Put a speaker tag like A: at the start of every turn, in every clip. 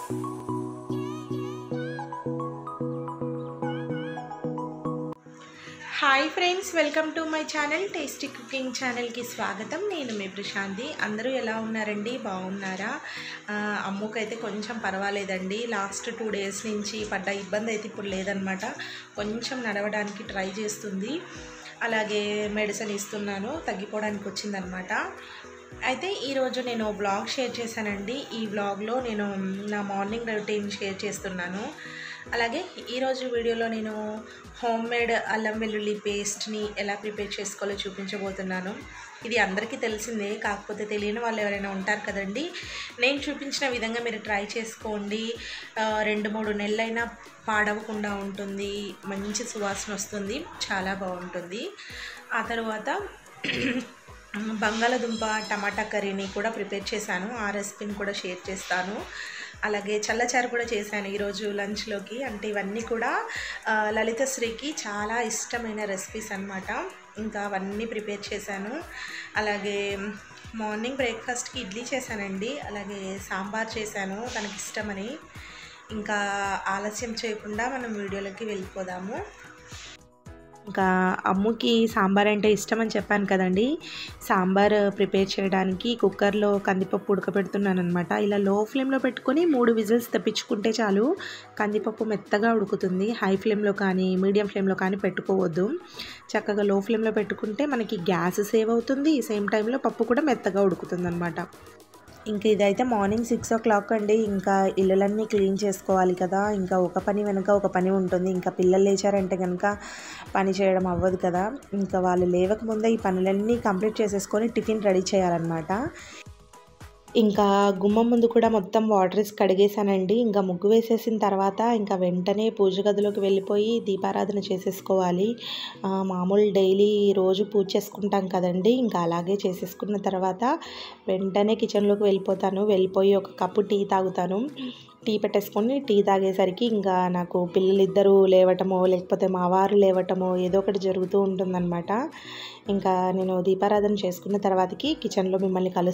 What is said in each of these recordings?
A: Hi friends welcome to my channel tasty cooking ఛానల్కి స్వాగతం నేను మీ ప్రశాంతి అందరూ ఎలా ఉన్నారండి బాగున్నారా ఆ, అమ్ముకైతే కొంచెం పర్వాలేదండి లాస్ట్ టూ డేస్ నుంచి పడ్డ ఇబ్బంది అయితే ఇప్పుడు లేదనమాట కొంచెం నడవడానికి ట్రై చేస్తుంది అలాగే మెడిసిన్ ఇస్తున్నాను తగ్గిపోవడానికి వచ్చిందనమాట అయితే ఈరోజు నేను బ్లాగ్ షేర్ చేశానండి ఈ బ్లాగ్లో నేను నా మార్నింగ్ రొటీన్ షేర్ చేస్తున్నాను అలాగే ఈరోజు వీడియోలో నేను హోమ్ మేడ్ అల్లం వెల్లుల్లి పేస్ట్ని ఎలా ప్రిపేర్ చేసుకోవాలో చూపించబోతున్నాను ఇది అందరికీ తెలిసిందే కాకపోతే తెలియని వాళ్ళు ఎవరైనా ఉంటారు కదండి నేను చూపించిన విధంగా మీరు ట్రై చేసుకోండి ఆ, రెండు మూడు నెలలైనా పాడవకుండా ఉంటుంది మంచి సువాసన వస్తుంది చాలా బాగుంటుంది ఆ తర్వాత బంగాళదుంప టమాటా కర్రీని కూడా ప్రిపేర్ చేశాను ఆ రెసిపీని కూడా షేర్ చేస్తాను అలాగే చల్లచారు కూడా చేశాను ఈరోజు లంచ్లోకి అంటే ఇవన్నీ కూడా ఆ, లలితశ్రీకి చాలా ఇష్టమైన రెసిపీస్ అన్నమాట ఇంకా అవన్నీ ప్రిపేర్ చేశాను అలాగే మార్నింగ్ బ్రేక్ఫాస్ట్కి ఇడ్లీ చేశానండి అలాగే సాంబార్ చేశాను తనకి ఇష్టమని ఇంకా ఆలస్యం చేయకుండా మనం వీడియోలోకి వెళ్ళిపోదాము ఇంకా అమ్ముకి సాంబార్ అంటే ఇష్టం అని చెప్పాను కదండి సాంబార్ ప్రిపేర్ చేయడానికి కుక్కర్లో కందిపప్పు ఉడకబెడుతున్నాను అనమాట ఇలా లో ఫ్లేమ్లో పెట్టుకొని మూడు విజిల్స్ తెప్పించుకుంటే చాలు కందిపప్పు మెత్తగా ఉడుకుతుంది హై ఫ్లేమ్లో కానీ మీడియం ఫ్లేమ్లో కానీ పెట్టుకోవద్దు చక్కగా లో ఫ్లేమ్లో పెట్టుకుంటే మనకి గ్యాస్ సేవ్ అవుతుంది సేమ్ టైంలో పప్పు కూడా మెత్తగా ఉడుకుతుంది అనమాట ఇంకా ఇదైతే మార్నింగ్ సిక్స్ ఓ క్లాక్ అండి ఇంకా ఇళ్ళలన్నీ క్లీన్ చేసుకోవాలి కదా ఇంకా ఒక పని వెనుక ఒక పని ఉంటుంది ఇంకా పిల్లలు లేచారంటే కనుక పని చేయడం అవ్వదు కదా ఇంకా వాళ్ళు లేవక ముందే ఈ పనులన్నీ కంప్లీట్ చేసేసుకొని టిఫిన్ రెడీ చేయాలన్నమాట ఇంకా గుమ్మం ముందు కూడా మొత్తం వాటర్ వేసి కడిగేసానండి ఇంకా ముగ్గు వేసేసిన తర్వాత ఇంకా వెంటనే పూజ గదిలోకి వెళ్ళిపోయి దీపారాధన చేసేసుకోవాలి ఆ, మామూలు డైలీ రోజు పూజ చేసుకుంటాం కదండి ఇంకా అలాగే చేసేసుకున్న తర్వాత వెంటనే కిచెన్లోకి వెళ్ళిపోతాను వెళ్ళిపోయి ఒక కప్పు టీ తాగుతాను టీ పెట్టేసుకొని టీ తాగేసరికి ఇంకా నాకు పిల్లలిద్దరూ లేవటమో లేకపోతే మా వారు లేవటమో ఏదో ఒకటి జరుగుతూ ఉంటుందన్నమాట ఇంకా నేను దీపారాధన చేసుకున్న తర్వాతకి కిచెన్లో మిమ్మల్ని కలు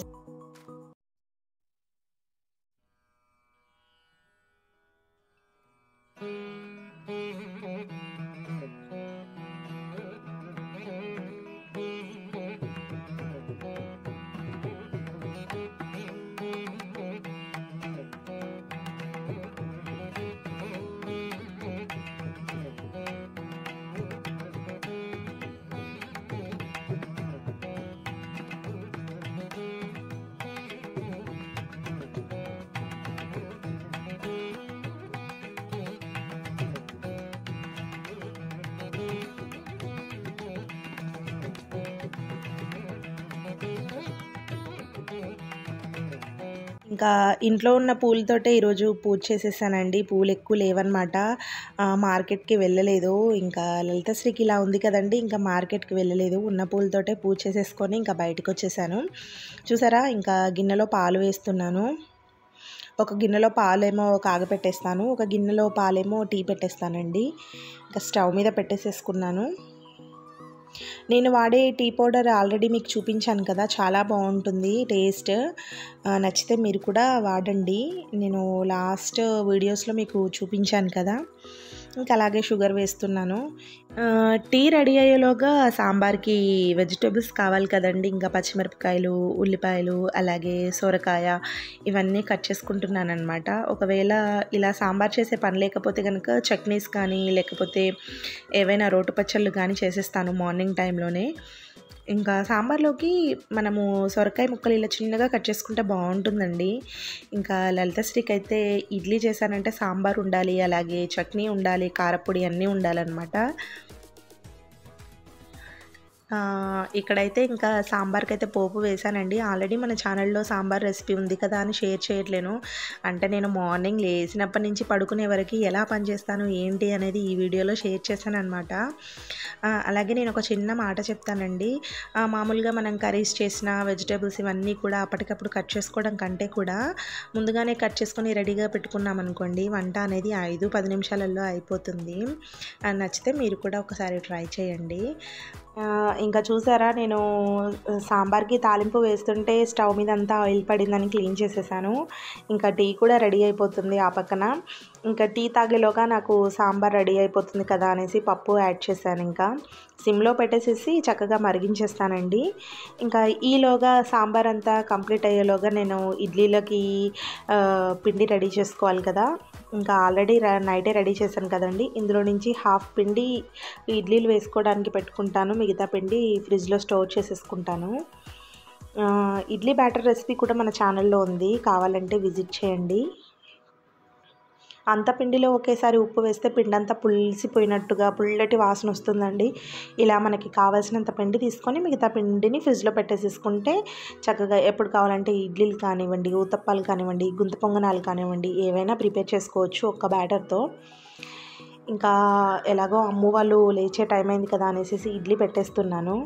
A: ఇంకా ఇంట్లో ఉన్న పూలతోటే ఈరోజు పూజ చేసేసానండి పూలు ఎక్కువ లేవన్నమాట ఆ, మార్కెట్కి వెళ్ళలేదు ఇంకా లలితశ్రీకి ఇలా ఉంది కదండి ఇంకా మార్కెట్కి వెళ్ళలేదు ఉన్న పూలతోటే పూజ చేసేసుకొని ఇంకా బయటకు వచ్చేసాను చూసారా ఇంకా గిన్నెలో పాలు వేస్తున్నాను ఒక గిన్నెలో పాలేమో కాగపెట్టేస్తాను ఒక గిన్నెలో పాలేమో టీ పెట్టేస్తానండి ఇంకా స్టవ్ మీద పెట్టేసేసుకున్నాను నేను వాడే టీ పౌడర్ ఆల్రెడీ మీకు చూపించాను కదా చాలా బాగుంటుంది టేస్ట్ ఆ, నచ్చితే మీరు కూడా వాడండి నేను లాస్ట్ వీడియోస్లో మీకు చూపించాను కదా ఇంకా అలాగే షుగర్ వేస్తున్నాను ఆ, టీ రెడీ అయ్యేలోగా సాంబార్కి వెజిటేబుల్స్ కావాలి కదండి ఇంకా పచ్చిమిరపకాయలు ఉల్లిపాయలు అలాగే సొరకాయ ఇవన్నీ కట్ చేసుకుంటున్నాను అనమాట ఒకవేళ ఇలా సాంబార్ చేసే పని లేకపోతే కనుక చట్నీస్ కానీ లేకపోతే ఏవైనా రోటు పచ్చళ్ళు కానీ చేసేస్తాను మార్నింగ్ టైంలోనే ఇంకా సాంబార్లోకి మనము సొరకాయ ముక్కలు ఇలా చిన్నగా కట్ చేసుకుంటే బాగుంటుందండి ఇంకా లలితశ్రీకి అయితే ఇడ్లీ చేశానంటే సాంబార్ ఉండాలి అలాగే చట్నీ ఉండాలి కారపొడి అన్నీ ఉండాలన్నమాట ఆ, ఇక్కడైతే ఇంకా సాంబార్కి అయితే పోపు వేసానండి ఆల్రెడీ మన ఛానల్లో సాంబార్ రెసిపీ ఉంది కదా అని షేర్ చేయట్లేను అంటే నేను మార్నింగ్ లేచినప్పటి నుంచి పడుకునే వరకు ఎలా పనిచేస్తాను ఏంటి అనేది ఈ వీడియోలో షేర్ చేశాను అనమాట అలాగే నేను ఒక చిన్న మాట చెప్తానండి ఆ, మామూలుగా మనం కర్రీస్ చేసిన వెజిటేబుల్స్ ఇవన్నీ కూడా అప్పటికప్పుడు కట్ చేసుకోవడం కంటే కూడా ముందుగానే కట్ చేసుకొని రెడీగా పెట్టుకున్నాం అనుకోండి వంట అనేది ఐదు పది నిమిషాలలో అయిపోతుంది ఆ, నచ్చితే మీరు కూడా ఒకసారి ట్రై చేయండి ఆ, ఇంకా చూసారా నేను సాంబార్కి తాలింపు వేస్తుంటే స్టవ్ మీద అంతా ఆయిల్ పడిందని క్లీన్ చేసేసాను ఇంకా టీ కూడా రెడీ అయిపోతుంది ఆ పక్కన ఇంకా టీ తాగేలోగా నాకు సాంబార్ రెడీ అయిపోతుంది కదా అనేసి పప్పు యాడ్ చేశాను ఇంకా సిమ్లో పెట్టేసేసి చక్కగా మరిగించేస్తానండి ఇంకా ఈలోగా సాంబార్ అంతా కంప్లీట్ అయ్యేలోగా నేను ఇడ్లీలకి ఆ, పిండి రెడీ చేసుకోవాలి కదా ఇంకా ఆల్రెడీ నైటే రెడీ చేశాను కదండి ఇందులో నుంచి హాఫ్ పిండి ఇడ్లీలు వేసుకోవడానికి పెట్టుకుంటాను మిగతా పిండి ఫ్రిడ్జ్లో స్టోర్ చేసేసుకుంటాను ఆ, ఇడ్లీ బ్యాటర్ రెసిపీ కూడా మన ఛానల్లో ఉంది కావాలంటే విజిట్ చేయండి అంత పిండిలో ఒకేసారి ఉప్పు వేస్తే పిండి అంతా పులిసిపోయినట్టుగా పుల్లటి వాసన వస్తుందండి ఇలా మనకి కావాల్సినంత పిండి తీసుకొని మిగతా పిండిని ఫ్రిడ్జ్లో పెట్టేసేసుకుంటే చక్కగా ఎప్పుడు కావాలంటే ఇడ్లీలు కానివ్వండి ఊతప్పాలు కానివ్వండి గుంత పొంగనాలు కానివ్వండి ఏవైనా ప్రిపేర్ చేసుకోవచ్చు ఒక్క బ్యాటర్తో ఇంకా ఎలాగో అమ్ము వాళ్ళు లేచే టైం అయింది కదా అనేసి ఇడ్లీ పెట్టేస్తున్నాను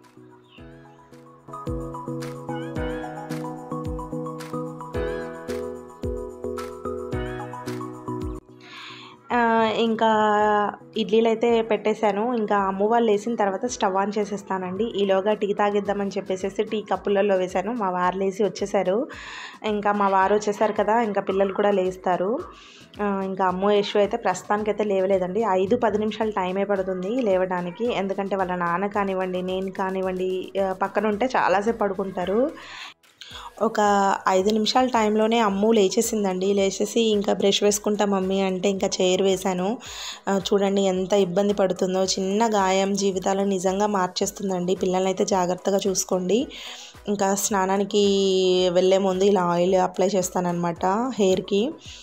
A: ఆ, ఇంకా ఇడ్లీలు అయితే పెట్టేశాను ఇంకా అమ్మ వాళ్ళు వేసిన తర్వాత స్టవ్ ఆన్ చేసేస్తానండి ఈలోగా టీ తాగిద్దామని చెప్పేసి టీ కప్పులలో వేశాను మా వారు లేసి వచ్చేసారు ఇంకా మా వారు వచ్చేసారు కదా ఇంకా పిల్లలు కూడా లేస్తారు ఆ, ఇంకా అమ్మ యశు అయితే ప్రస్తుతానికి అయితే లేవలేదండి ఐదు పది నిమిషాలు టైమే పడుతుంది లేవడానికి ఎందుకంటే వాళ్ళ నాన్న కానివ్వండి నేను కానివ్వండి ఆ, పక్కన ఉంటే చాలాసేపు పడుకుంటారు ఒక ఐదు నిమిషాల టైంలోనే అమ్ము లేచేసిందండి లేచేసి ఇంకా బ్రష్ వేసుకుంటా మమ్మీ అంటే ఇంకా చైర్ వేశాను ఆ, చూడండి ఎంత ఇబ్బంది పడుతుందో చిన్న గాయం జీవితాలను నిజంగా మార్చేస్తుందండి పిల్లల్ని అయితే జాగ్రత్తగా చూసుకోండి ఇంకా స్నానానికి వెళ్ళే ముందు ఇలా ఆయిల్ అప్లై చేస్తానన్నమాట హెయిర్కి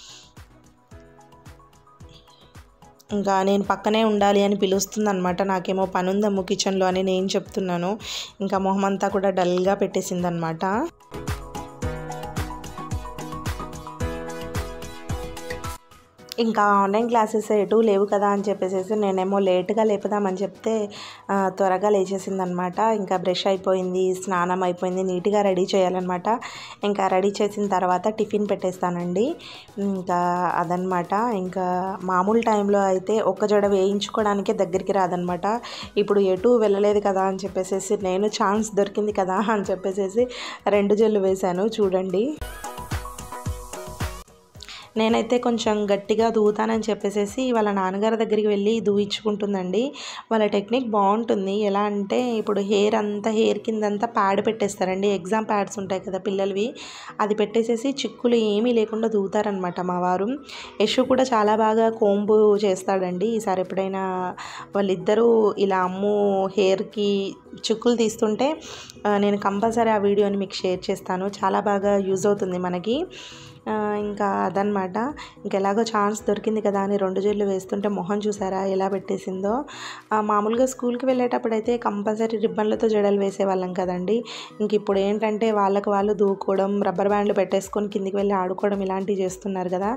A: ఇంకా నేను పక్కనే ఉండాలి అని పిలుస్తుంది అనమాట నాకేమో పని ఉందమ్ము కిచెన్లో అని నేను చెప్తున్నాను ఇంకా మొహం అంతా కూడా డల్గా పెట్టేసింది అనమాట ఇంకా ఆన్లైన్ క్లాసెస్ ఎటు లేవు కదా అని చెప్పేసి నేనేమో లేట్గా లేపుదామని చెప్తే ఆ, త్వరగా లేచేసిందనమాట ఇంకా బ్రష్ అయిపోయింది స్నానం అయిపోయింది నీట్గా రెడీ చేయాలన్నమాట ఇంకా రెడీ చేసిన తర్వాత టిఫిన్ పెట్టేస్తానండి ఇంకా అదనమాట ఇంకా మామూలు టైంలో అయితే ఒక్క జడ వేయించుకోవడానికే దగ్గరికి రాదనమాట ఇప్పుడు ఎటు వెళ్ళలేదు కదా అని చెప్పేసి నేను ఛాన్స్ దొరికింది కదా అని చెప్పేసి రెండు జల్లు వేశాను చూడండి నేనైతే కొంచెం గట్టిగా దూతానని చెప్పేసి వాళ్ళ నాన్నగారి దగ్గరికి వెళ్ళి దూయించుకుంటుందండి వాళ్ళ టెక్నిక్ బాగుంటుంది ఎలా అంటే ఇప్పుడు హెయిర్ అంతా హెయిర్ కిందంతా ప్యాడ్ పెట్టేస్తారండి ఎగ్జామ్ ప్యాడ్స్ ఉంటాయి కదా పిల్లలవి అది పెట్టేసేసి చిక్కులు ఏమీ లేకుండా దూతారనమాట మా వారు యశు కూడా చాలా బాగా కోంబు చేస్తాడండి ఈసారి ఎప్పుడైనా వాళ్ళిద్దరూ ఇలా అమ్ము హెయిర్కి చిక్కులు తీస్తుంటే ఆ, నేను కంపల్సరీ ఆ వీడియోని మీకు షేర్ చేస్తాను చాలా బాగా యూజ్ అవుతుంది మనకి ఆ, ఇంకా అదనమాట ఇంక ఎలాగో ఛాన్స్ దొరికింది కదా అని రెండు జల్లు వేస్తుంటే మొహం చూసారా ఎలా పెట్టేసిందో ఆ, మామూలుగా స్కూల్కి వెళ్ళేటప్పుడు అయితే కంపల్సరీ రిబ్బన్లతో జడలు వేసేవాళ్ళం కదండి ఇంక ఇప్పుడు ఏంటంటే వాళ్ళకి వాళ్ళు దూకోవడం రబ్బర్ బ్యాండ్లు పెట్టేసుకొని కిందికి వెళ్ళి ఆడుకోవడం ఇలాంటివి చేస్తున్నారు కదా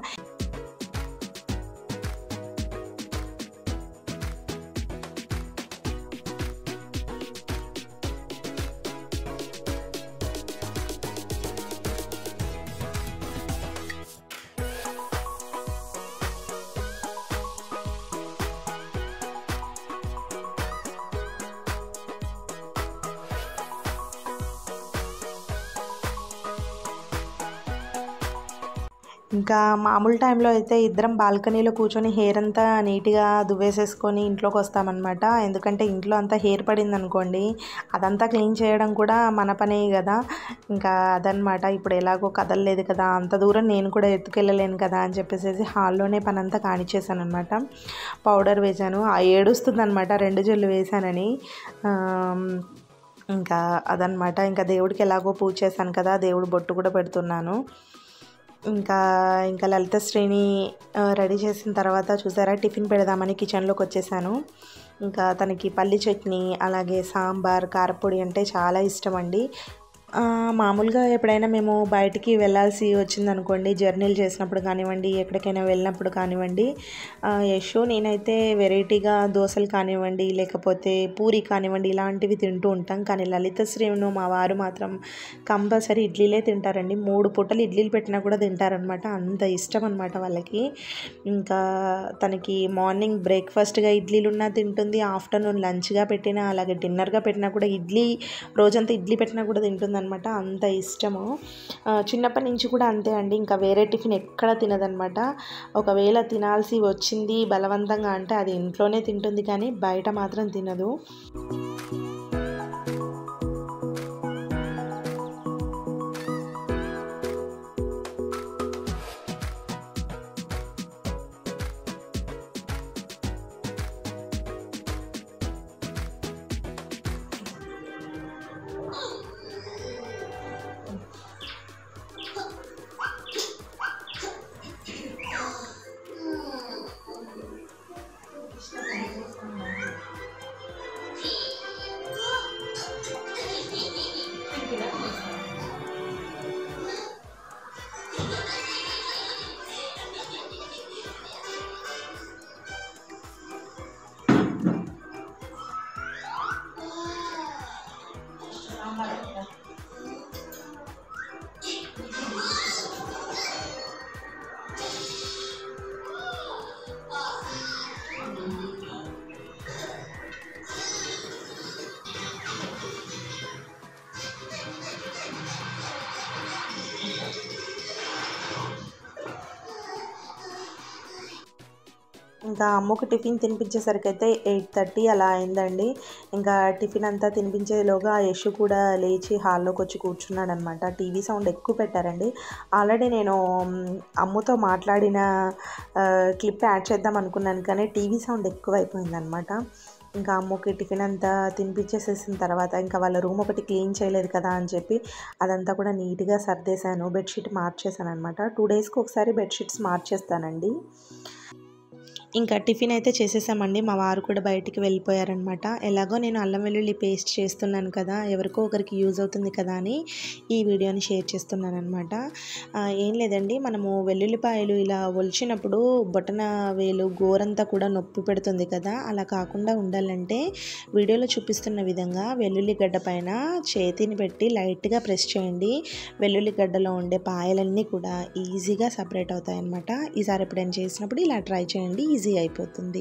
A: ఇంకా మామూలు టైంలో అయితే ఇద్దరం బాల్కనీలో కూర్చొని హెయిర్ అంతా నీట్గా దువ్వేసేసుకొని ఇంట్లోకి వస్తామన్నమాట ఎందుకంటే ఇంట్లో అంతా హెయిర్ పడింది అనుకోండి అదంతా క్లీన్ చేయడం కూడా మన పనే కదా ఇంకా అదనమాట ఇప్పుడు ఎలాగో కదలలేదు కదా అంత దూరం నేను కూడా ఎత్తుకెళ్ళలేను కదా అని చెప్పేసి హాల్లోనే పని అంతా కానిచ్చేసాను అనమాట పౌడర్ వేశాను ఆ ఏడుస్తుంది అనమాట రెండు జల్లు వేశానని ఆమ్, ఇంకా అదనమాట ఇంకా దేవుడికి ఎలాగో పూజ చేశాను కదా దేవుడు బొట్టు కూడా పెడుతున్నాను ఇంకా ఇంకా లలిత శ్రేణి ఆ, రెడీ చేసిన తర్వాత చూసారా టిఫిన్ పెడదామని కిచెన్లోకి వచ్చేసాను ఇంకా తనకి పల్లి చట్నీ అలాగే సాంబార్ కారపొడి అంటే చాలా ఇష్టం అండి ఆ, మామూలుగా ఎప్పుడైనా మేము బయటికి వెళ్ళాల్సి వచ్చిందనుకోండి జర్నీలు చేసినప్పుడు కానివ్వండి ఎక్కడికైనా వెళ్ళినప్పుడు కానివ్వండి ఆ, యశు నేనైతే వెరైటీగా దోశలు కానివ్వండి లేకపోతే పూరి కానివ్వండి ఇలాంటివి తింటూ ఉంటాం కానీ లలిత శ్రీను మా వారు మాత్రం కంపల్సరీ ఇడ్లీలే తింటారండి మూడు పూటలు ఇడ్లీలు పెట్టినా కూడా తింటారనమాట అంత ఇష్టం అనమాట వాళ్ళకి ఇంకా తనకి మార్నింగ్ బ్రేక్ఫాస్ట్గా ఇడ్లీలు ఉన్నా తింటుంది ఆఫ్టర్నూన్ లంచ్గా పెట్టినా అలాగే డిన్నర్గా పెట్టినా కూడా ఇడ్లీ రోజంతా ఇడ్లీ పెట్టినా కూడా తింటుంది అనమాట అంత ఇష్టము ఆ, చిన్నప్పటి నుంచి కూడా అంతే అండి ఇంకా వేరే టిఫిన్ ఎక్కడ తినదనమాట ఒకవేళ తినాల్సి వచ్చింది బలవంతంగా అంటే అది ఇంట్లోనే తింటుంది కానీ బయట మాత్రం తినదు ఇంకా అమ్మకు టిఫిన్ తినిపించేసరికి అయితే ఎయిట్ థర్టీ అలా అయిందండి ఇంకా టిఫిన్ అంతా తినిపించేలోగా యశు కూడా లేచి హాల్లోకి వచ్చి కూర్చున్నాడు అనమాట టీవీ సౌండ్ ఎక్కువ పెట్టారండి ఆల్రెడీ నేను మ్, అమ్ముతో మాట్లాడిన క్లిప్ యాడ్ చేద్దాం అనుకున్నాను కానీ టీవీ సౌండ్ ఎక్కువ అయిపోయిందనమాట ఇంకా అమ్మకి టిఫిన్ అంతా తినిపించేసేసిన తర్వాత ఇంకా వాళ్ళ రూమ్ ఒకటి క్లీన్ చేయలేదు కదా అని చెప్పి అదంతా కూడా నీట్గా సర్దేశాను బెడ్షీట్ మార్చేసాను అనమాట టూ డేస్కి ఒకసారి బెడ్షీట్స్ మార్చేస్తానండి ఇంకా టిఫిన్ అయితే చేసేసామండి మా వారు కూడా బయటికి వెళ్ళిపోయారనమాట ఎలాగో నేను అల్లం వెల్లుల్లి పేస్ట్ చేస్తున్నాను కదా ఎవరికో ఒకరికి యూజ్ అవుతుంది కదా అని ఈ వీడియోని షేర్ చేస్తున్నాను అనమాట ఏం లేదండి మనము వెల్లుల్లిపాయలు ఇలా ఒలిచినప్పుడు బొటన వేలు గోరంతా కూడా నొప్పి పెడుతుంది కదా అలా కాకుండా ఉండాలంటే వీడియోలో చూపిస్తున్న విధంగా వెల్లుల్లి గడ్డ పైన చేతిని పెట్టి లైట్గా ప్రెస్ చేయండి వెల్లుల్లి గడ్డలో ఉండే పాయలన్నీ కూడా ఈజీగా సపరేట్ అవుతాయి అనమాట ఈసారి ఎప్పుడైనా చేసినప్పుడు ఇలా ట్రై చేయండి ఈజీ అయిపోతుంది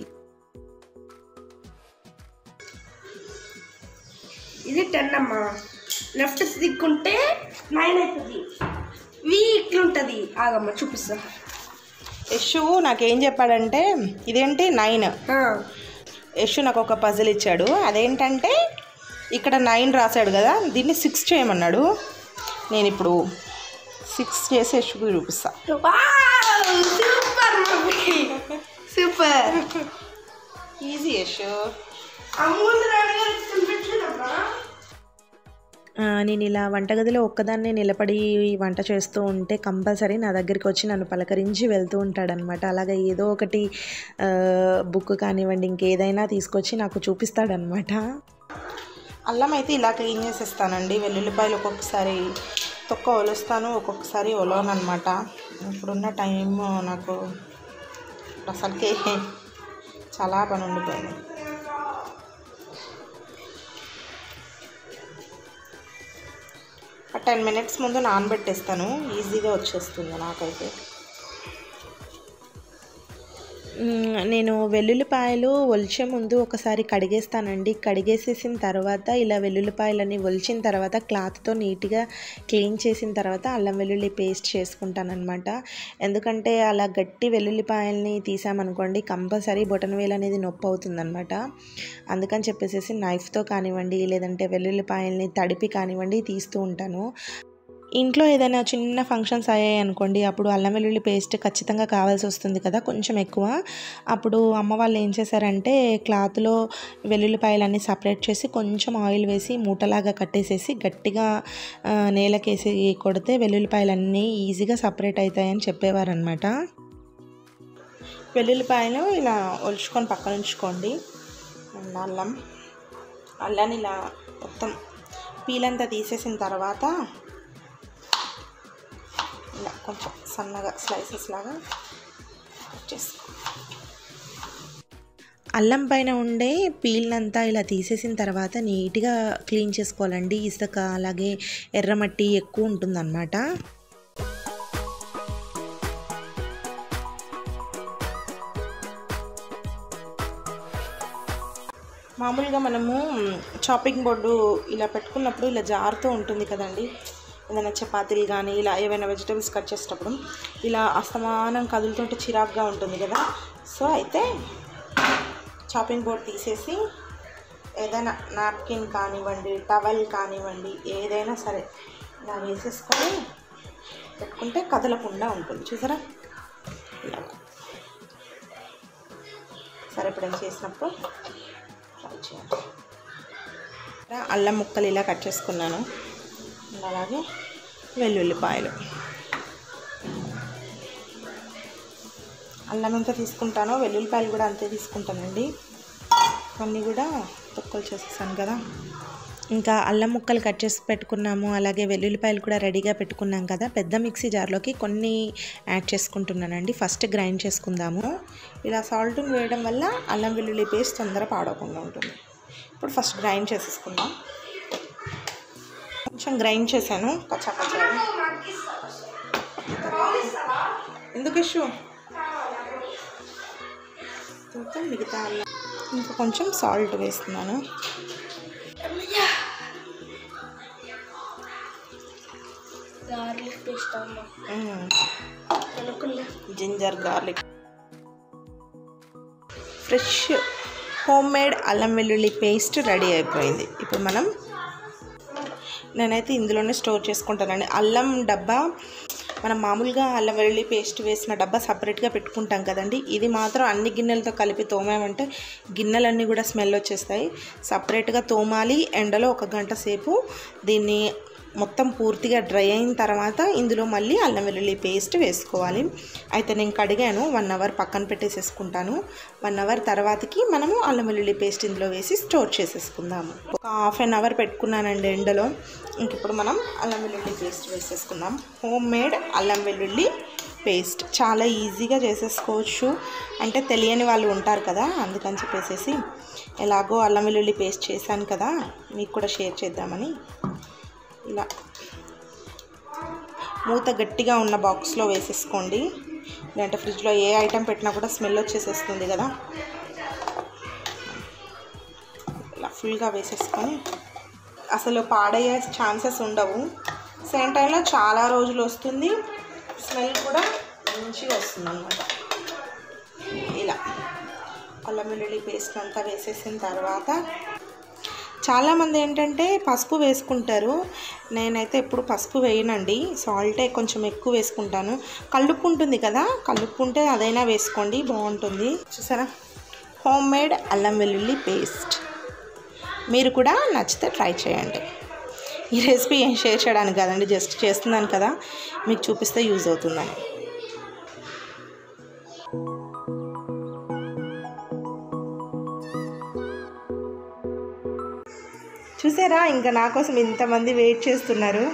B: ఇది టెన్ అమ్మా లెఫ్ట్ దిక్కుంటే నైన్ అవుతుంది వి ఇట్లుంటుంది ఆగమ్మ చూపిస్తా
A: యశు నాకేం చెప్పాడంటే ఇదేంటి నైన్
B: ఆ,
A: యశు నాకు ఒక పజిల్ ఇచ్చాడు అదేంటంటే ఇక్కడ నైన్ రాశాడు కదా దీన్ని సిక్స్ చేయమన్నాడు నేను ఇప్పుడు సిక్స్ చేసి యశుకు చూపిస్తా
B: wow, super mummy super
A: easy Yashu
B: Amul రాణిగారు కనిపించదమ్మా
A: ఆ, నేను ఇలా వంటగదిలో ఒక్కదాన్నే నిలబడి వంట చేస్తూ ఉంటే కంపల్సరీ నా దగ్గరికి వచ్చి నన్ను పలకరించి వెళ్తూ ఉంటాడనమాట అలాగే ఏదో ఒకటి ఆ, బుక్ కానివ్వండి ఇంకేదైనా తీసుకొచ్చి నాకు చూపిస్తాడనమాట అల్లం అయితే ఇలా క్లీన్ చేసేస్తానండి వెల్లుల్లిపాయలు ఒక్కొక్కసారి తొక్క ఒలుస్తాను ఒక్కొక్కసారి ఒలవను అనమాట ఇప్పుడున్న టైం నాకు అసలుకే చాలా పని ఉండిపోయింది టెన్ మినిట్స్ ముందు నానబెట్టేస్తాను ఈజీగా వచ్చేస్తుంది నాకైతే మ్, నేను వెల్లుల్లిపాయలు ఒలిచే ముందు ఒకసారి కడిగేస్తానండి కడిగేసేసిన తర్వాత ఇలా వెల్లుల్లిపాయలని ఒలిచిన తర్వాత క్లాత్తో నీట్గా క్లీన్ చేసిన తర్వాత అల్లం వెల్లుల్లి పేస్ట్ చేసుకుంటానమాట ఎందుకంటే అలా గట్టి వెల్లుల్లిపాయల్ని తీసామనుకోండి కంపల్సరీ బొటన్ వేలు అనేది నొప్పి అవుతుందన్నమాట అందుకని చెప్పేసి నైఫ్తో కానివ్వండి లేదంటే వెల్లుల్లిపాయల్ని తడిపి కానివ్వండి తీస్తూ ఉంటాను ఇంట్లో ఏదైనా చిన్న ఫంక్షన్స్ అయ్యాయి అనుకోండి అప్పుడు అల్లం వెల్లుల్లి పేస్ట్ ఖచ్చితంగా కావాల్సి వస్తుంది కదా కొంచెం ఎక్కువ అప్పుడు అమ్మ వాళ్ళు ఏం చేశారంటే క్లాత్లో వెల్లుల్లిపాయలన్నీ సపరేట్ చేసి కొంచెం ఆయిల్ వేసి మూటలాగా కట్టేసేసి గట్టిగా ఆ, నేలకేసి కొడితే వెల్లుల్లిపాయలన్నీ ఈజీగా సపరేట్ అవుతాయని చెప్పేవారనమాట వెల్లుల్లిపాయలు ఇలా ఒలుచుకొని పక్కన ఉంచుకోండి అండ్ అల్లం అల్లాన్ని ఇలా మొత్తం పీల్ అంతా తీసేసిన తర్వాత ఇలా కొంచెం సన్నగా స్లైసెస్ లాగా కట్ చేసుకో అల్లం పైన ఉండే పీల్నంతా ఇలా తీసేసిన తర్వాత నీట్గా క్లీన్ చేసుకోవాలండి ఇసుక అలాగే ఎర్రమట్టి ఎక్కువ ఉంటుందన్నమాట మామూలుగా మనము చాపింగ్ బోర్డు ఇలా పెట్టుకున్నప్పుడు ఇలా జారుతూ ఉంటుంది కదండి ఏదైనా చపాతీలు కానీ ఇలా ఏవైనా వెజిటబుల్స్ కట్ చేసేటప్పుడు ఇలా అస్తమానం కదులుతుంటే చిరాకుగా ఉంటుంది కదా సో అయితే చాపింగ్ బోర్డ్ తీసేసి ఏదైనా నాప్కిన్ కానివ్వండి టవల్ కానివ్వండి ఏదైనా సరే ఇలా వేసేసుకొని పెట్టుకుంటే కదలకుండా ఉంటుంది చూసారా ఇలా సరే ఇప్పుడు ఏం చేసినప్పుడు ట్రై చేయాలి అల్లం ముక్కలు ఇలా కట్ చేసుకున్నాను అలాగే వెల్లుల్లిపాయలు అల్లం ఎంత తీసుకుంటానో వెల్లుల్లిపాయలు కూడా అంతే తీసుకుంటానండి అన్నీ కూడా తొక్కలు చేసేసాను కదా ఇంకా అల్లం ముక్కలు కట్ చేసి పెట్టుకున్నాము అలాగే వెల్లుల్లిపాయలు కూడా రెడీగా పెట్టుకున్నాం కదా పెద్ద మిక్సీ జార్లోకి కొన్ని యాడ్ చేసుకుంటున్నానండి ఫస్ట్ గ్రైండ్ చేసుకుందాము ఇలా సాల్ట్ వేయడం వల్ల అల్లం వెల్లుల్లి పేస్ట్ తొందర పాడకుండా ఉంటుంది ఇప్పుడు ఫస్ట్ గ్రైండ్ చేసేసుకుందాం కొంచెం గ్రైండ్ చేశాను కచ్చా కచ్చా ఎందుకు ఇష్యూ తర్వాత మిగతా అల్లం ఇంకా కొంచెం సాల్ట్ వేస్తున్నాను
B: గార్లిక్ పేస్ట్ అమ్మ
A: మ్మ్.
B: అనుకున్నా
A: ginger garlic fresh home made అల్లం వెల్లుల్లి పేస్ట్ రెడీ అయిపోయింది ఇప్పుడు మనం నేనైతే ఇందులోనే స్టోర్ చేసుకుంటానండి అల్లం డబ్బా మనం మామూలుగా అల్లం వెల్లుల్లి పేస్ట్ వేసిన డబ్బా సపరేట్గా పెట్టుకుంటాం కదండి ఇది మాత్రం అన్ని గిన్నెలతో కలిపి తోమామంటే గిన్నెలన్నీ కూడా స్మెల్ వచ్చేస్తాయి సపరేట్గా తోమాలి ఎండలో ఒక గంట సేపు దీన్ని మొత్తం పూర్తిగా డ్రై అయిన తర్వాత ఇందులో మళ్ళీ అల్లం వెల్లుల్లి పేస్ట్ వేసుకోవాలి అయితే నేను కడిగాను వన్ అవర్ పక్కన పెట్టేసేసుకుంటాను వన్ అవర్ తర్వాతకి మనము అల్లం వెల్లుల్లి పేస్ట్ ఇందులో వేసి స్టోర్ చేసేసుకుందాము ఒక హాఫ్ అన్ అవర్ పెట్టుకున్నానండి ఎండలో ఇంక ఇప్పుడు మనం అల్లం వెల్లుల్లి పేస్ట్ వేసేసుకుందాం హోమ్ మేడ్ అల్లం వెల్లుల్లి పేస్ట్ చాలా ఈజీగా చేసేసుకోవచ్చు అంటే తెలియని వాళ్ళు ఉంటారు కదా అందుకని చెప్పేసి ఎలాగో అల్లం వెల్లుల్లి పేస్ట్ చేశాను కదా మీకు కూడా షేర్ చేద్దామని ఇలా మూత గట్టిగా ఉన్న బాక్స్లో వేసేసుకోండి లేదంటే ఫ్రిడ్జ్లో ఏ ఐటెం పెట్టినా కూడా స్మెల్ వచ్చేసేస్తుంది కదా ఇలా ఫుల్గా వేసేసుకొని అసలు పాడయ్యే ఛాన్సెస్ ఉండవు సేమ్ టైంలో చాలా రోజులు వస్తుంది స్మెల్ కూడా మంచిగా వస్తుంది అనమాట ఇలా అల్లం వెల్లుల్లి పేస్ట్ అంతా వేసేసిన తర్వాత చాలామంది ఏంటంటే పసుపు వేసుకుంటారు నేనైతే ఎప్పుడు పసుపు వేయనండి సాల్టే కొంచెం ఎక్కువ వేసుకుంటాను కల్లుప్పు ఉంటుంది కదా కల్లుప్పు ఉంటే అదైనా వేసుకోండి బాగుంటుంది చూసారా హోమ్ మేడ్ అల్లం వెల్లుల్లి పేస్ట్ మీరు కూడా నచ్చితే ట్రై చేయండి ఈ రెసిపీ ఏం షేర్ చేయడానికి కదండి జస్ట్ చేస్తున్నాను కదా మీకు చూపిస్తే యూజ్ అవుతుందని చూసారా ఇంకా నా కోసం ఇంతమంది వెయిట్ చేస్తున్నారు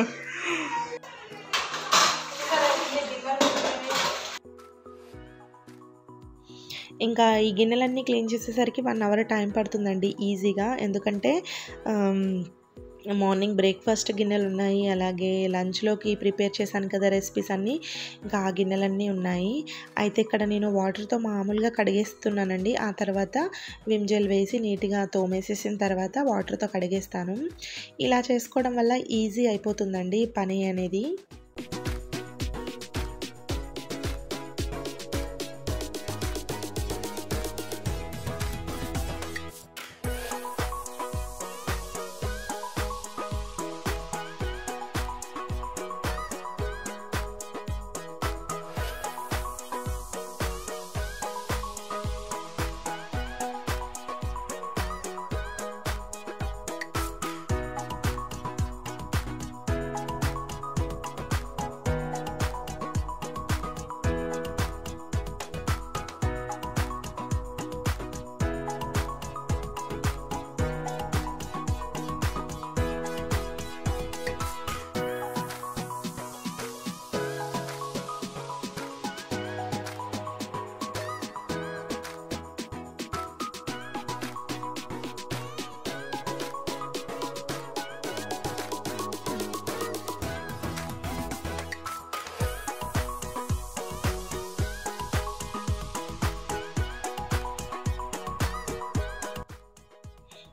A: ఇంకా ఈ గిన్నెలన్నీ క్లీన్ చేసేసరికి వన్ అవర్ టైం పడుతుందండి ఈజీగా ఎందుకంటే ఆమ్, మార్నింగ్ బ్రేక్ఫాస్ట్ గిన్నెలు ఉన్నాయి అలాగే లంచ్లోకి ప్రిపేర్ చేశాను కదా రెసిపీస్ అన్నీ ఇంకా ఆ గిన్నెలన్నీ ఉన్నాయి అయితే ఇక్కడ నేను వాటర్తో మామూలుగా కడిగేస్తున్నానండి ఆ తర్వాత విమ్ జెల్ వేసి నీట్గా తోమేసేసిన తర్వాత వాటర్తో కడిగేస్తాను ఇలా చేసుకోవడం వల్ల ఈజీ అయిపోతుందండి పని అనేది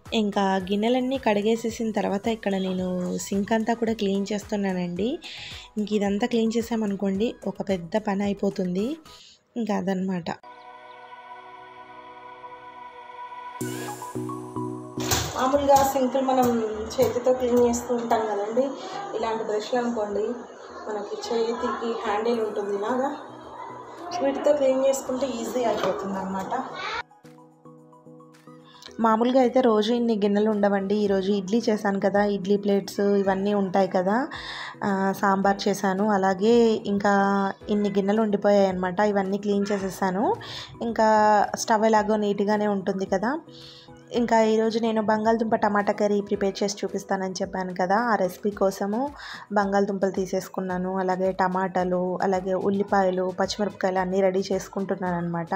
A: ఇంకా గిన్నెలన్నీ కడిగేసేసిన తర్వాత ఇక్కడ నేను సింక్ అంతా కూడా క్లీన్ చేస్తున్నానండి ఇంక ఇదంతా క్లీన్ చేసామనుకోండి ఒక పెద్ద పని అయిపోతుంది ఇంకా అదనమాట మామూలుగా సింకులు మనం చేతితో క్లీన్ చేస్తూ ఉంటాం కదండి ఇలాంటి బ్రష్లు అనుకోండి మనకి చేతికి హ్యాండిల్ ఉంటుంది ఇలాగా వీటితో క్లీన్ చేసుకుంటే ఈజీ అయిపోతుంది అనమాట మామూలుగా అయితే రోజు ఇన్ని గిన్నెలు ఉండవండి ఈరోజు ఇడ్లీ చేశాను కదా ఇడ్లీ ప్లేట్స్ ఇవన్నీ ఉంటాయి కదా ఆ, సాంబార్ చేశాను అలాగే ఇంకా ఇన్ని గిన్నెలు ఉండిపోయాయి అనమాట ఇవన్నీ క్లీన్ చేసేసాను ఇంకా స్టవ్ ఎలాగో నీట్గానే ఉంటుంది కదా ఇంకా ఈరోజు నేను బంగాళదుంప టమాటా కర్రీ ప్రిపేర్ చేసి చూపిస్తానని చెప్పాను కదా ఆ రెసిపీ కోసము బంగాళదుంపలు తీసేసుకున్నాను అలాగే టమాటాలు అలాగే ఉల్లిపాయలు పచ్చిమిరపకాయలు అన్నీ రెడీ చేసుకుంటున్నాను అనమాట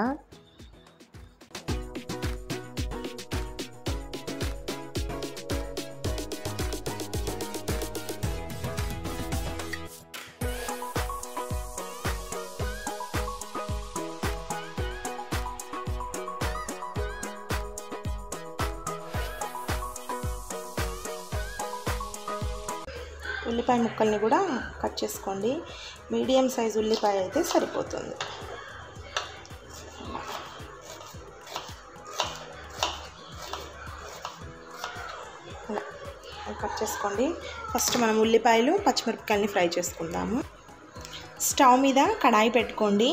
A: ఉల్లిపాయ ముక్కల్ని కూడా కట్ చేసుకోండి మీడియం సైజ్ ఉల్లిపాయ అయితే సరిపోతుంది అలా కట్ చేసుకోండి ఫస్ట్ మనం ఉల్లిపాయలు పచ్చిమిరపకాయలని ఫ్రై చేసుకుందాము స్టవ్ మీద కడాయి పెట్టుకోండి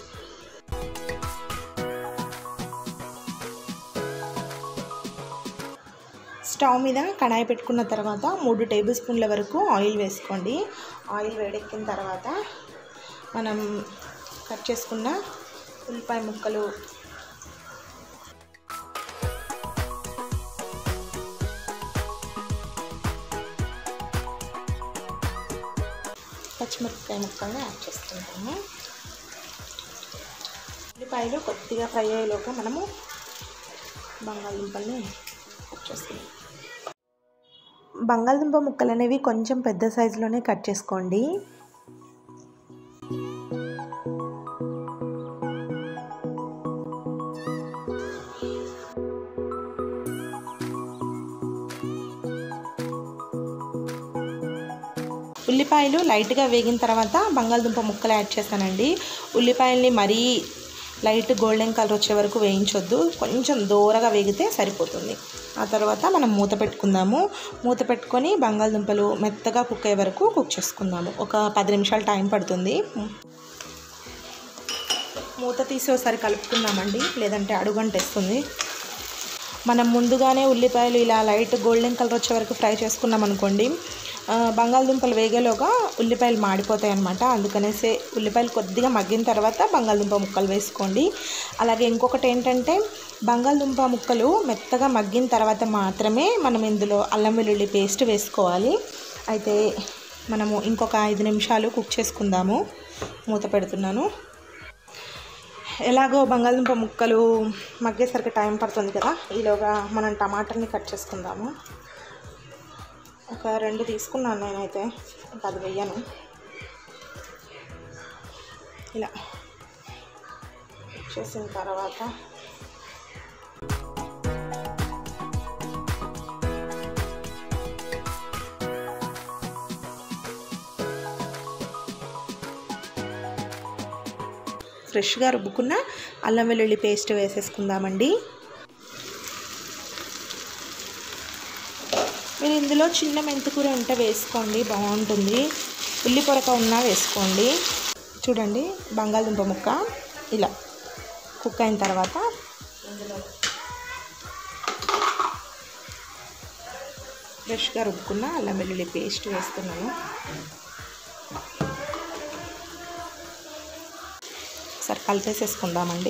A: స్టవ్ మీద కడాయి పెట్టుకున్న తర్వాత మూడు టేబుల్ స్పూన్ల వరకు ఆయిల్ వేసుకోండి ఆయిల్ వేడెక్కిన తర్వాత మనం కట్ చేసుకున్న ఉల్లిపాయ ముక్కలు పచ్చిమిరపకాయ ముక్కల్ని యాడ్ చేసుకుంటాము ఉల్లిపాయలు కొద్దిగా ఫ్రై అయ్యేలోగా మనము బంగాళదుంపల్ని కట్ చేసుకుందాం బంగాళదుంప ముక్కలు అనేవి కొంచెం పెద్ద సైజులోనే కట్ చేసుకోండి ఉల్లిపాయలు లైట్గా వేగిన తర్వాత బంగాళదుంప ముక్కలు యాడ్ చేశానండి ఉల్లిపాయల్ని మరీ లైట్ గోల్డెన్ కలర్ వచ్చే వరకు వేయించొద్దు కొంచెం దూరగా వేగితే సరిపోతుంది ఆ తర్వాత మనం మూత పెట్టుకుందాము మూత పెట్టుకొని బంగాళదుంపలు మెత్తగా కుక్ అయ్యే వరకు కుక్ చేసుకుందాము ఒక పది నిమిషాలు టైం పడుతుంది మూత తీసి ఒకసారి కలుపుకుందామండి లేదంటే అడుగంటేస్తుంది మనం ముందుగానే ఉల్లిపాయలు ఇలా లైట్ గోల్డెన్ కలర్ వచ్చే వరకు ఫ్రై చేసుకున్నాం అనుకోండి ఆ, బంగాళదుంపలు వేగేలోగా ఉల్లిపాయలు మాడిపోతాయి అన్నమాట అందుకనేసి ఉల్లిపాయలు కొద్దిగా మగ్గిన తర్వాత బంగాళదుంప ముక్కలు వేసుకోండి అలాగే ఇంకొకటి ఏంటంటే బంగాళదుంప ముక్కలు మెత్తగా మగ్గిన తర్వాత మాత్రమే మనం ఇందులో అల్లం వెల్లుల్లి పేస్ట్ వేసుకోవాలి అయితే మనము ఇంకొక ఐదు నిమిషాలు కుక్ చేసుకుందాము మూత పెడుతున్నాను ఎలాగో బంగాళదుంప ముక్కలు మగ్గేసరికి టైం పడుతుంది కదా ఈలోగా మనం టమాటాని కట్ చేసుకుందాము ఒక రెండు తీసుకున్నాను నేనైతే ఇంకా అది వెయ్యను ఇలా చేసిన తర్వాత ఫ్రెష్గా రుబ్బుకున్న అల్లం వెల్లుల్లి పేస్ట్ వేసేసుకుందామండి మీరు ఇందులో చిన్న మెంతికూర ఉంటే వేసుకోండి బాగుంటుంది ఉల్లి పొరక ఉన్నా వేసుకోండి చూడండి బంగాళదుంప ముక్క ఇలా కుక్ అయిన తర్వాత ఇందులో ఫ్రెష్గా రుబ్బుకున్న అల్లం వెల్లుల్లి పేస్ట్ వేస్తున్నాను ఒకసారి కలిపేసేసుకుందామండి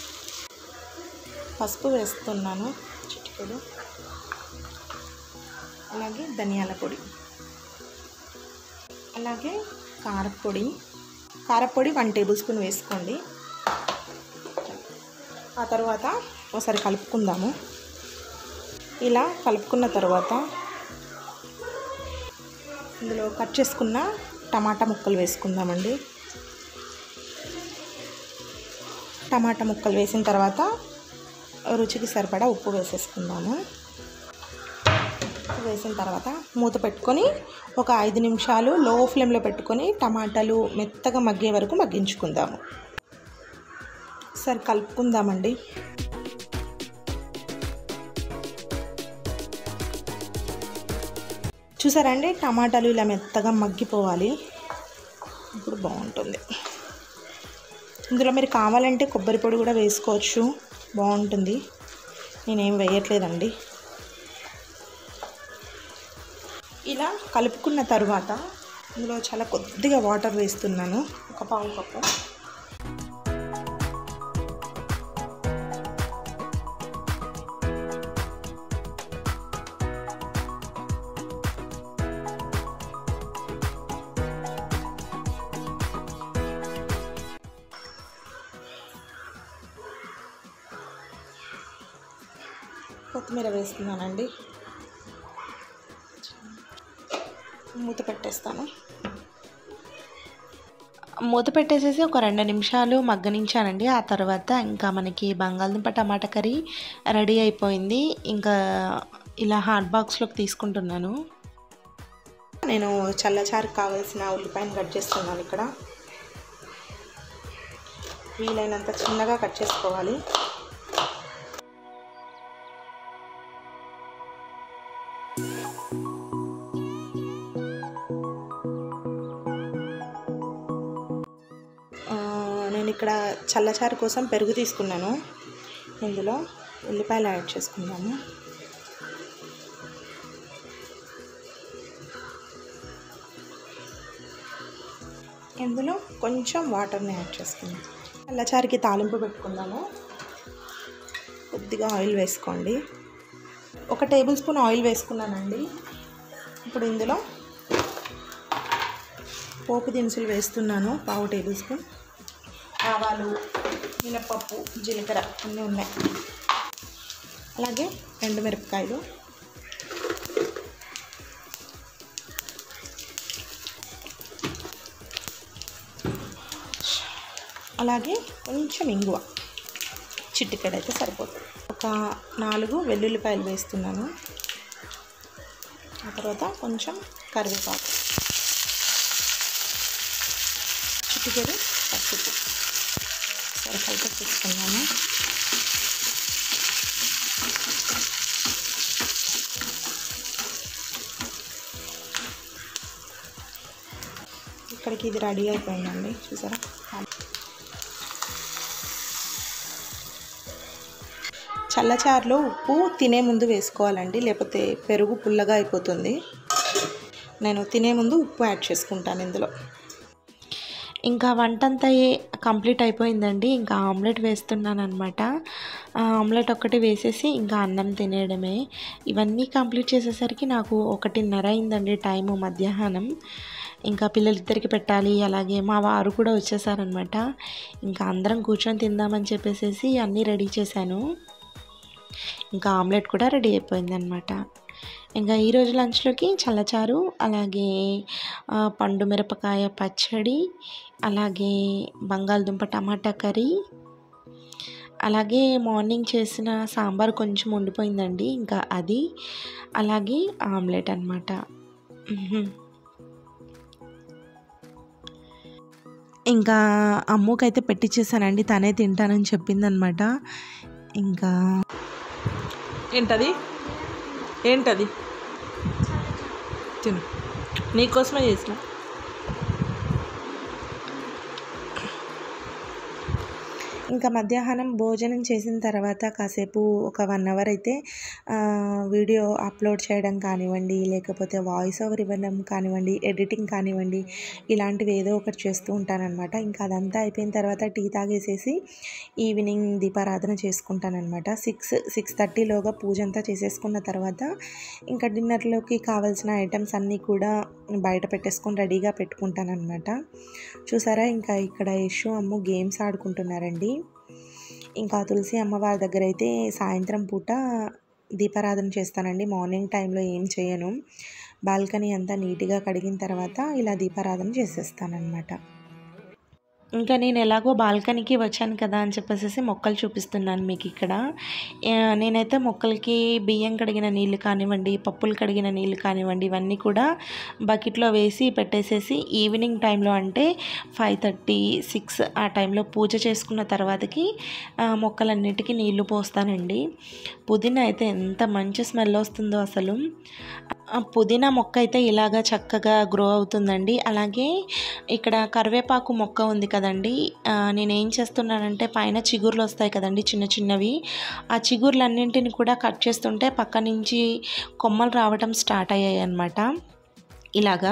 A: పసుపు వేస్తున్నాను చిటికెడు అలాగే ధనియాల పొడి అలాగే కారపొడి కారపొడి వన్ టేబుల్ స్పూన్ వేసుకోండి ఆ తర్వాత ఒకసారి కలుపుకుందాము ఇలా కలుపుకున్న తర్వాత ఇందులో కట్ చేసుకున్న టమాటా ముక్కలు వేసుకుందామండి టమాటా ముక్కలు వేసిన తర్వాత రుచికి సరిపడా ఉప్పు వేసేసుకుందాము వేసిన తర్వాత మూత పెట్టుకొని ఒక ఐదు నిమిషాలు లో ఫ్లేమ్లో పెట్టుకొని టమాటాలు మెత్తగా మగ్గే వరకు మగ్గించుకుందాము సరే కలుపుకుందామండి చూసారండి టమాటాలు ఇలా మెత్తగా మగ్గిపోవాలి ఇప్పుడు బాగుంటుంది ఇందులో మీరు కావాలంటే కొబ్బరి పొడి కూడా వేసుకోవచ్చు బాగుంటుంది నేనేం వేయట్లేదండి ఇలా కలుపుకున్న తర్వాత ఇందులో చాలా కొద్దిగా వాటర్ వేస్తున్నాను ఒక పావు కప్పు కొత్తిమీర వేస్తున్నానండి మూత పెట్టేస్తాను మూత పెట్టేసేసి ఒక రెండు నిమిషాలు మగ్గనించానండి ఆ తర్వాత ఇంకా మనకి బంగాళదుంప టమాటా కర్రీ రెడీ అయిపోయింది ఇంకా ఇలా హాట్ బాక్స్లోకి తీసుకుంటున్నాను నేను చల్లచారుకు కావాల్సిన ఉల్లిపాయను కట్ చేస్తున్నాను ఇక్కడ వీలైనంత చిన్నగా కట్ చేసుకోవాలి ఆ, నేను ఇక్కడ చల్లచారు కోసం పెరుగు తీసుకున్నాను ఇందులో ఉల్లిపాయలు యాడ్ చేసుకున్నాము ఇందులో కొంచెం వాటర్ని యాడ్ చేసుకుందాం చల్లచారుకి తాలింపు పెట్టుకుందాము కొద్దిగా ఆయిల్ వేసుకోండి ఒక టేబుల్ స్పూన్ ఆయిల్ వేసుకున్నానండి ఇప్పుడు ఇందులో పోపు దినుసులు వేస్తున్నాను పావు టేబుల్ స్పూన్ ఆవాలు మినపప్పు జీలకర్ర అన్నీ ఉన్నాయి అలాగే రెండు మిరపకాయలు అలాగే కొంచెం ఇంగువ చిట్టికడైతే సరిపోతుంది ఒక నాలుగు వెల్లుల్లిపాయలు వేస్తున్నాను ఆ తర్వాత కొంచెం కరివేపాకు చిటికెడు పసుపు సరే కలిపి తీసుకున్నాము ఇక్కడికి ఇది రెడీ అయిపోయిందండి చూసారా చల్లచారులో ఉప్పు తినే ముందు వేసుకోవాలండి లేకపోతే పెరుగు పుల్లగా అయిపోతుంది నేను తినే ముందు ఉప్పు యాడ్ చేసుకుంటాను ఇందులో ఇంకా వంట అంతా కంప్లీట్ అయిపోయిందండి ఇంకా ఆమ్లెట్ వేస్తున్నాను అనమాట ఆమ్లెట్ ఒక్కటి వేసేసి ఇంకా అన్నం తినేయడమే ఇవన్నీ కంప్లీట్ చేసేసరికి నాకు ఒకటిన్నర అయిందండి టైము మధ్యాహ్నం ఇంకా పిల్లలిద్దరికి పెట్టాలి అలాగే మా వారు కూడా వచ్చేసారనమాట ఇంకా అందరం కూర్చొని తిందామని చెప్పేసి అన్నీ రెడీ చేశాను ఇంకా ఆమ్లెట్ కూడా రెడీ అయిపోయిందనమాట ఇంకా ఈరోజు లంచ్లోకి చల్లచారు అలాగే ఆ, పండు మిరపకాయ పచ్చడి అలాగే బంగాళదుంప టమాటా కర్రీ అలాగే మార్నింగ్ చేసిన సాంబార్ కొంచెం ఉండిపోయిందండి ఇంకా అది అలాగే ఆమ్లెట్ అనమాట ఇంకా అమ్ముకైతే పెట్టించేసానండి తనే తింటానని చెప్పిందనమాట ఇంకా ఏంటది ఏంటది తిను నీకోసమే చేసిన ఇంకా మధ్యాహ్నం భోజనం చేసిన తర్వాత కాసేపు ఒక వన్ అవర్ అయితే ఆ, వీడియో అప్లోడ్ చేయడం కానివ్వండి లేకపోతే వాయిస్ ఓవర్ ఇవ్వడం కానివ్వండి ఎడిటింగ్ కానివ్వండి ఇలాంటివి ఏదో ఒకటి చేస్తూ ఉంటానన్నమాట ఇంకా అదంతా అయిపోయిన తర్వాత టీ తాగేసేసి ఈవినింగ్ దీపారాధన చేసుకుంటానన్నమాట సిక్స్ సిక్స్ థర్టీలోగా పూజ అంతా చేసేసుకున్న తర్వాత ఇంకా డిన్నర్లోకి కావాల్సిన ఐటమ్స్ అన్నీ కూడా బయట పెట్టేసుకొని రెడీగా పెట్టుకుంటానన్నమాట చూసారా ఇంకా ఇక్కడ యశు అమ్ము గేమ్స్ ఆడుకుంటున్నారండి ఇంకా తులసి అమ్మవారి దగ్గర అయితే సాయంత్రం పూట దీపారాధన చేస్తానండి మార్నింగ్ టైంలో ఏం చేయను బాల్కనీ అంతా నీట్గా కడిగిన తర్వాత ఇలా దీపారాధన చేసేస్తానన్నమాట ఇంకా నేను ఎలాగో బాల్కనీకి వచ్చాను కదా అని చెప్పేసి మొక్కలు చూపిస్తున్నాను మీకు ఇక్కడ ఆ, నేనైతే మొక్కలకి బియ్యం కడిగిన నీళ్ళు కానివ్వండి పప్పులు కడిగిన నీళ్ళు కానివ్వండి ఇవన్నీ కూడా బకెట్లో వేసి పెట్టేసేసి ఈవినింగ్ టైంలో అంటే ఫైవ్ థర్టీ సిక్స్ ఆ టైంలో పూజ చేసుకున్న తర్వాతకి ఆ, మొక్కలన్నిటికీ నీళ్లు పోస్తానండి పుదీనా అయితే ఎంత మంచి స్మెల్ వస్తుందో అసలు ఆ పుదీనా మొక్క అయితే ఇలాగా చక్కగా గ్రో అవుతుందండి అలాగే ఇక్కడ కరివేపాకు మొక్క ఉంది కదండి ఆ, నేను ఏం చేస్తున్నానంటే పైన చిగుర్లు వస్తాయి కదండి చిన్న చిన్నవి ఆ చిగుర్లన్నింటిని కూడా కట్ చేస్తుంటే పక్క నుంచి కొమ్మలు రావటం స్టార్ట్ అయ్యాయి అన్నమాట ఇలాగా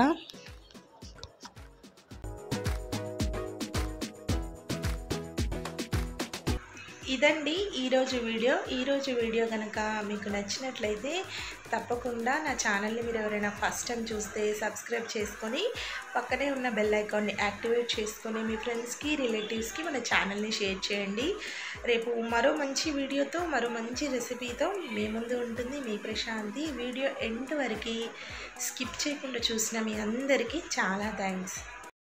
A: ఇదండి ఈరోజు వీడియో ఈరోజు వీడియో కనుక మీకు నచ్చినట్లయితే తప్పకుండా నా ఛానల్ని మీరు ఎవరైనా ఫస్ట్ టైం చూస్తే సబ్స్క్రైబ్ చేసుకొని పక్కనే ఉన్న బెల్ ఐకాన్ని యాక్టివేట్ చేసుకొని మీ ఫ్రెండ్స్కి రిలేటివ్స్కి మన ఛానల్ని షేర్ చేయండి రేపు మరో మంచి వీడియోతో మరో మంచి రెసిపీతో మీ ముందు ఉంటుంది మీ ప్రశాంతి వీడియో ఎండ్ వరకు స్కిప్ చేయకుండా చూసిన మీ అందరికీ చాలా థ్యాంక్స్